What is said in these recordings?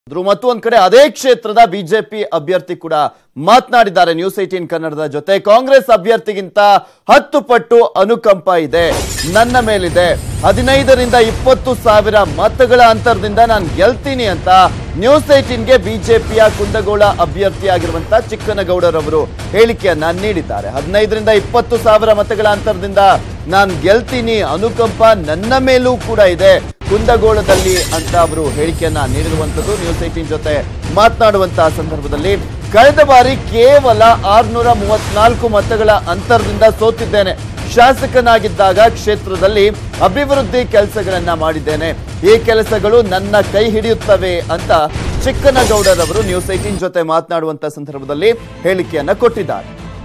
ದ್ರು ಮತ್ತು ಒಂದ್ ಕಡೆ ಅದೇ ಕ್ಷೇತ್ರದ ಬಿಜೆಪಿ ಅಭ್ಯರ್ಥಿ ಕೂಡ ಮಾತನಾಡಿದ್ದಾರೆ ನ್ಯೂಸ್ ಏಟೀನ್ ಕನ್ನಡದ ಜೊತೆ ಕಾಂಗ್ರೆಸ್ ಅಭ್ಯರ್ಥಿಗಿಂತ ಹತ್ತು ಪಟ್ಟು ಅನುಕಂಪ ಇದೆ ನನ್ನ ಮೇಲಿದೆ ಹದಿನೈದರಿಂದ ಇಪ್ಪತ್ತು ಸಾವಿರ ಮತಗಳ ಅಂತರದಿಂದ ನಾನು ಗೆಲ್ತೀನಿ ಅಂತ ನ್ಯೂಸ್ ಏಟೀನ್ಗೆ ಬಿಜೆಪಿಯ ಕುಂದಗೋಳ ಅಭ್ಯರ್ಥಿಯಾಗಿರುವಂತ ಚಿಕ್ಕನಗೌಡರವರು ಹೇಳಿಕೆಯನ್ನ ನೀಡಿದ್ದಾರೆ ಹದಿನೈದರಿಂದ ಇಪ್ಪತ್ತು ಸಾವಿರ ಮತಗಳ ಅಂತರದಿಂದ ನಾನು ಗೆಲ್ತೀನಿ ಅನುಕಂಪ ನನ್ನ ಮೇಲೂ ಕೂಡ ಇದೆ ಕುಂದಗೋಳದಲ್ಲಿ ಅಂತ ಅವರು ಹೇಳಿಕೆಯನ್ನ ನೀಡಿರುವಂತದ್ದು ನ್ಯೂಸ್ ಏಟೀನ್ ಜೊತೆ ಮಾತನಾಡುವಂತಹ ಸಂದರ್ಭದಲ್ಲಿ ಕಳೆದ ಬಾರಿ ಕೇವಲ ಆರ್ನೂರ ಮೂವತ್ನಾಲ್ಕು ಮತಗಳ ಅಂತರದಿಂದ ಸೋತಿದ್ದೇನೆ ಶಾಸಕನಾಗಿದ್ದಾಗ ಕ್ಷೇತ್ರದಲ್ಲಿ ಅಭಿವೃದ್ಧಿ ಕೆಲಸಗಳನ್ನ ಮಾಡಿದ್ದೇನೆ ಈ ಕೆಲಸಗಳು ನನ್ನ ಕೈ ಹಿಡಿಯುತ್ತವೆ ಅಂತ ಚಿಕ್ಕನಗೌಡರವರು ನ್ಯೂಸ್ ಏಟೀನ್ ಜೊತೆ ಮಾತನಾಡುವಂತ ಸಂದರ್ಭದಲ್ಲಿ ಹೇಳಿಕೆಯನ್ನ ಕೊಟ್ಟಿದ್ದಾರೆ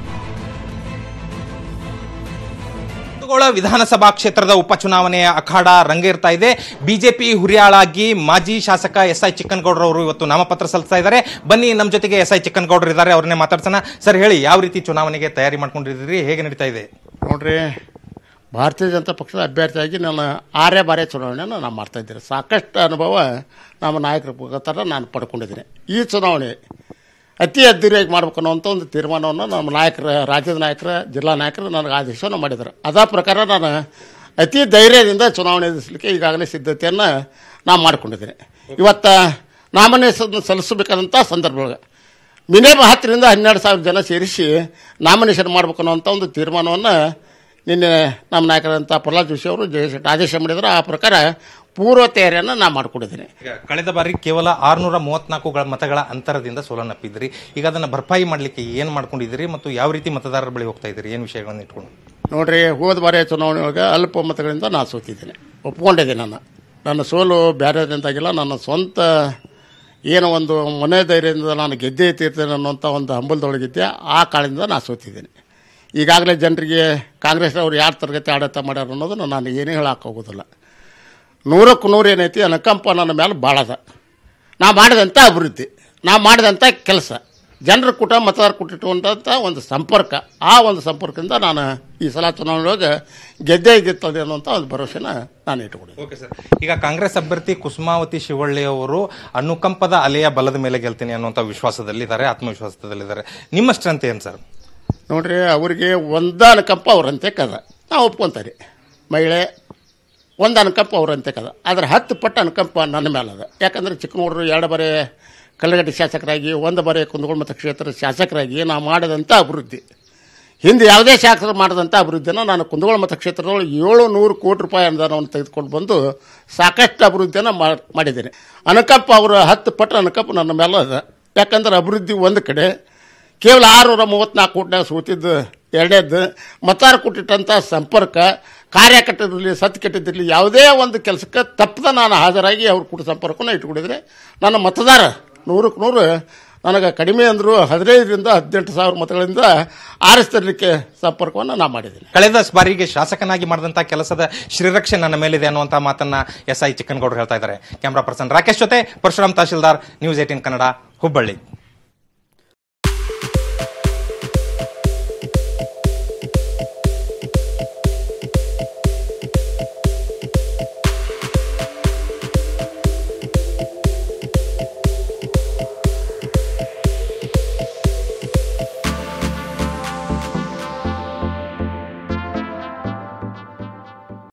ಕುಂದಗೋಳ ವಿಧಾನಸಭಾ ಕ್ಷೇತ್ರದ ಉಪಚುನಾವಣೆಯ ಅಖಾಡ ರಂಗೇರ್ತಾ ಇದೆ ಬಿಜೆಪಿ ಹುರಿಯಾಳಾಗಿ ಮಾಜಿ ಶಾಸಕ ಎಸ್ ಐ ಚಿಕ್ಕನಗೌಡರವರು ಇವತ್ತು ನಾಮಪತ್ರ ಸಲ್ಲಿಸ್ತಾ ಇದ್ದಾರೆ ಬನ್ನಿ ನಮ್ಮ ಜೊತೆಗೆ ಎಸ್ ಐ ಚಿಕ್ಕನಗೌಡರು ಇದ್ದಾರೆ ಅವ್ರನ್ನೇ ಮಾತಾಡ್ಸೋಣ ಸರ್ ಹೇಳಿ ಯಾವ ರೀತಿ ಚುನಾವಣೆಗೆ ತಯಾರಿ ಮಾಡ್ಕೊಂಡಿದ್ದೀರಿ ಹೇಗೆ ನಡೀತಾ ಇದೆ ನೋಡ್ರಿ ಭಾರತೀಯ ಜನತಾ ಪಕ್ಷದ ಅಭ್ಯರ್ಥಿಯಾಗಿ ನಾನು ಆರೇ ಬಾರಿ ಚುನಾವಣೆಯನ್ನು ನಾನು ಮಾಡ್ತಾಯಿದ್ದೀನಿ ಸಾಕಷ್ಟು ಅನುಭವ ನಮ್ಮ ನಾಯಕರ ಮುಖಾಂತರ ನಾನು ಪಡ್ಕೊಂಡಿದ್ದೀನಿ ಈ ಚುನಾವಣೆ ಅತಿ ಅದ್ದೂರಿಯಾಗಿ ಮಾಡ್ಬೇಕು ಅನ್ನೋಂಥ ಒಂದು ತೀರ್ಮಾನವನ್ನು ನಮ್ಮ ನಾಯಕರ ರಾಜ್ಯದ ನಾಯಕರ ಜಿಲ್ಲಾ ನಾಯಕರು ನನಗೆ ಆದೇಶವನ್ನು ಮಾಡಿದ್ದಾರೆ ಅದ ಪ್ರಕಾರ ನಾನು ಅತಿ ಧೈರ್ಯದಿಂದ ಚುನಾವಣೆ ಎದುರಿಸಲಿಕ್ಕೆ ಈಗಾಗಲೇ ಸಿದ್ಧತೆಯನ್ನು ನಾನು ಮಾಡಿಕೊಂಡಿದ್ದೀನಿ ಇವತ್ತು ನಾಮಿನೇಷನ್ ಸಲ್ಲಿಸಬೇಕಾದಂಥ ಸಂದರ್ಭದೊಳಗೆ ಮಿನಿಮಮ್ ಹತ್ತರಿಂದ ಹನ್ನೆರಡು ಸಾವಿರ ಜನ ಸೇರಿಸಿ ನಾಮಿನೇಷನ್ ಮಾಡ್ಬೇಕು ಅನ್ನೋಂಥ ಒಂದು ತೀರ್ಮಾನವನ್ನು ನಿನ್ನೆ ನಮ್ಮ ನಾಯಕರಂಥ ಪ್ರಹ್ಲಾದ್ ಜೋಶಿ ಅವರು ಜಯ ಆದೇಶ ಮಾಡಿದ್ರು ಆ ಪ್ರಕಾರ ಪೂರ್ವ ತಯಾರಿಯನ್ನು ನಾನು ಮಾಡಿಕೊಂಡಿದ್ದೀನಿ ಈಗ ಕಳೆದ ಬಾರಿ ಕೇವಲ ಆರ್ನೂರ ಮೂವತ್ನಾಲ್ಕು ಮತಗಳ ಅಂತರದಿಂದ ಸೋಲನ್ನಪ್ಪಿದ್ರಿ ಈಗ ಅದನ್ನು ಭರ್ಪಾಯಿ ಮಾಡಲಿಕ್ಕೆ ಏನು ಮಾಡ್ಕೊಂಡಿದ್ದೀರಿ ಮತ್ತು ಯಾವ ರೀತಿ ಮತದಾರರ ಬಳಿ ಹೋಗ್ತಾ ಇದ್ದೀರಿ ಏನು ವಿಷಯಗಳನ್ನು ಇಟ್ಕೊಂಡು ನೋಡ್ರಿ ಹೋದ ಬಾರಿ ಚುನಾವಣೆ ಒಳಗೆ ಅಲ್ಪ ಮತಗಳಿಂದ ನಾನು ಸೋತಿದ್ದೀನಿ ಒಪ್ಕೊಂಡಿದ್ದೀನಿ ನಾನು ನನ್ನ ಸೋಲು ಬೇರೆದಿಂದಾಗಿಲ್ಲ ನನ್ನ ಸ್ವಂತ ಏನೋ ಒಂದು ಮನೆ ಧೈರ್ಯದಿಂದ ನಾನು ಗೆದ್ದೇ ತೀರ್ತೇನೆ ಅನ್ನೋಂಥ ಒಂದು ಹಂಬಲದೊಳಗಿದ್ದೆ ಆ ಕಾರಣದಿಂದ ನಾನು ಸೋತಿದ್ದೀನಿ ಈಗಾಗಲೇ ಜನರಿಗೆ ಕಾಂಗ್ರೆಸ್ನವ್ರು ಯಾರು ತರಗತಿ ಆಡಳಿತ ಮಾಡ್ಯಾರ ಅನ್ನೋದನ್ನು ನಾನು ಏನೇ ಹೇಳೋಕ್ಕೋಗೋದಿಲ್ಲ ನೂರಕ್ಕೆ ನೂರು ಏನೈತಿ ಅನುಕಂಪ ನನ್ನ ಮೇಲೆ ಭಾಳದ ನಾ ಮಾಡಿದಂಥ ಅಭಿವೃದ್ಧಿ ನಾ ಮಾಡಿದಂಥ ಕೆಲಸ ಜನರ ಕೂಟ ಮತದಾರ ಕೂಟಿಟ್ಟುವಂಥ ಒಂದು ಸಂಪರ್ಕ ಆ ಒಂದು ಸಂಪರ್ಕದಿಂದ ನಾನು ಈ ಸಲ ಚುನಾವಣೆಯೊಳಗೆ ಗೆದ್ದೇ ಗೆತ್ತದೆ ಅನ್ನುವಂಥ ಒಂದು ಭರವಸೆನ ನಾನು ಇಟ್ಕೊಂಡಿದ್ದೆ ಓಕೆ ಸರ್ ಈಗ ಕಾಂಗ್ರೆಸ್ ಅಭ್ಯರ್ಥಿ ಕುಸುಮಾವತಿ ಶಿವಳ್ಳಿ ಅವರು ಅನುಕಂಪದ ಅಲೆಯ ಬಲದ ಮೇಲೆ ಗೆಲ್ತೀನಿ ಅನ್ನುವಂಥ ವಿಶ್ವಾಸದಲ್ಲಿದ್ದಾರೆ ಆತ್ಮವಿಶ್ವಾಸದಲ್ಲಿದ್ದಾರೆ ನಿಮ್ಮ ಸ್ಟ್ರೆಂತ್ ಏನು ಸರ್ ನೋಡ್ರಿ ಅವರಿಗೆ ಒಂದ ಅನುಕಂಪ ಅವರಂತೆ ಕದ ನಾವು ಒಪ್ಕೊಂತಾರೆ ಮಹಿಳೆ ಒಂದು ಅನುಕಂಪ ಅವರಂತೆ ಕದ ಆದರೆ ಹತ್ತು ಪಟ್ಟು ಅನುಕಂಪ ನನ್ನ ಮೇಲೆ ಅದ ಯಾಕಂದ್ರೆ ಚಿಕ್ಕಮಗಳೂರು ಎರಡು ಬಾರಿ ಕಲ್ಲಗಡ್ಡೆ ಶಾಸಕರಾಗಿ ಒಂದು ಬಾರಿ ಕುಂದಗೋಳ ಮತಕ್ಷೇತ್ರದ ಶಾಸಕರಾಗಿ ನಾವು ಮಾಡಿದಂಥ ಅಭಿವೃದ್ಧಿ ಹಿಂದೆ ಯಾವುದೇ ಶಾಸಕರು ಮಾಡಿದಂಥ ಅಭಿವೃದ್ಧಿನ ನಾನು ಕುಂದಗೋಳ ಮತಕ್ಷೇತ್ರದೊಳಗೆ ಏಳು ನೂರು ಕೋಟಿ ರೂಪಾಯಿ ಅನುದಾನವನ್ನು ತೆಗೆದುಕೊಂಡು ಬಂದು ಸಾಕಷ್ಟು ಅಭಿವೃದ್ಧಿಯನ್ನು ಮಾ- ಮಾಡಿದ್ದೇನೆ ಅನುಕಂಪ ಅವರು ಹತ್ತು ಪಟ್ಟು ಅನುಕಂಪ ನನ್ನ ಮೇಲೆ ಅದ ಯಾಕಂದ್ರೆ ಅಭಿವೃದ್ಧಿ ಒಂದು ಕಡೆ ಕೇವಲ ಆರುನೂರ ಮೂವತ್ತ್ನಾಲ್ಕು ಕೋಟಿನಾಗ ಸೋತಿದ್ದು ಎರಡನೇದ್ದು ಮತಾರ ಕೊಟ್ಟಿಟ್ಟಂಥ ಸಂಪರ್ಕ ಕಾರ್ಯಕರ್ತರಿರಲಿ ಸತ್ ಕೆಟ್ಟಿದ್ದಿರಲಿ ಯಾವುದೇ ಒಂದು ಕೆಲಸಕ್ಕೆ ತಪ್ಪದ ನಾನು ಹಾಜರಾಗಿ ಅವ್ರ ಕೂಡ ಸಂಪರ್ಕವನ್ನು ಇಟ್ಕೊಂಡಿದ್ರೆ ನನ್ನ ಮತದಾರ ನೂರಕ್ಕೆ ನೂರು ನನಗೆ ಕಡಿಮೆ ಅಂದರೂ ಹದಿನೈದರಿಂದ ಹದಿನೆಂಟು ಸಾವಿರ ಮತಗಳಿಂದ ಆರಿಸ್ತರಲಿಕ್ಕೆ ಸಂಪರ್ಕವನ್ನು ನಾನು ಮಾಡಿದ್ದೀನಿ ಕಳೆದ ಬಾರಿಗೆ ಶಾಸಕನಾಗಿ ಮಾಡಿದಂಥ ಕೆಲಸದ ಶ್ರೀರಕ್ಷೆ ನನ್ನ ಮೇಲಿದೆ ಅನ್ನುವಂಥ ಮಾತನ್ನ ಎಸ್ ಐ ಚಿಕ್ಕನಗೌಡರು ಹೇಳ್ತಾ ಇದ್ದಾರೆ ಕ್ಯಾಮ್ರಾ ಪರ್ಸನ್ ರಾಕೇಶ್ ಜೊತೆ ಪರಶುರಾಮ್ ತಹಶೀಲ್ದಾರ್ ನ್ಯೂಸ್ ಏಟೀನ್ ಕನ್ನಡ ಹುಬ್ಬಳ್ಳಿ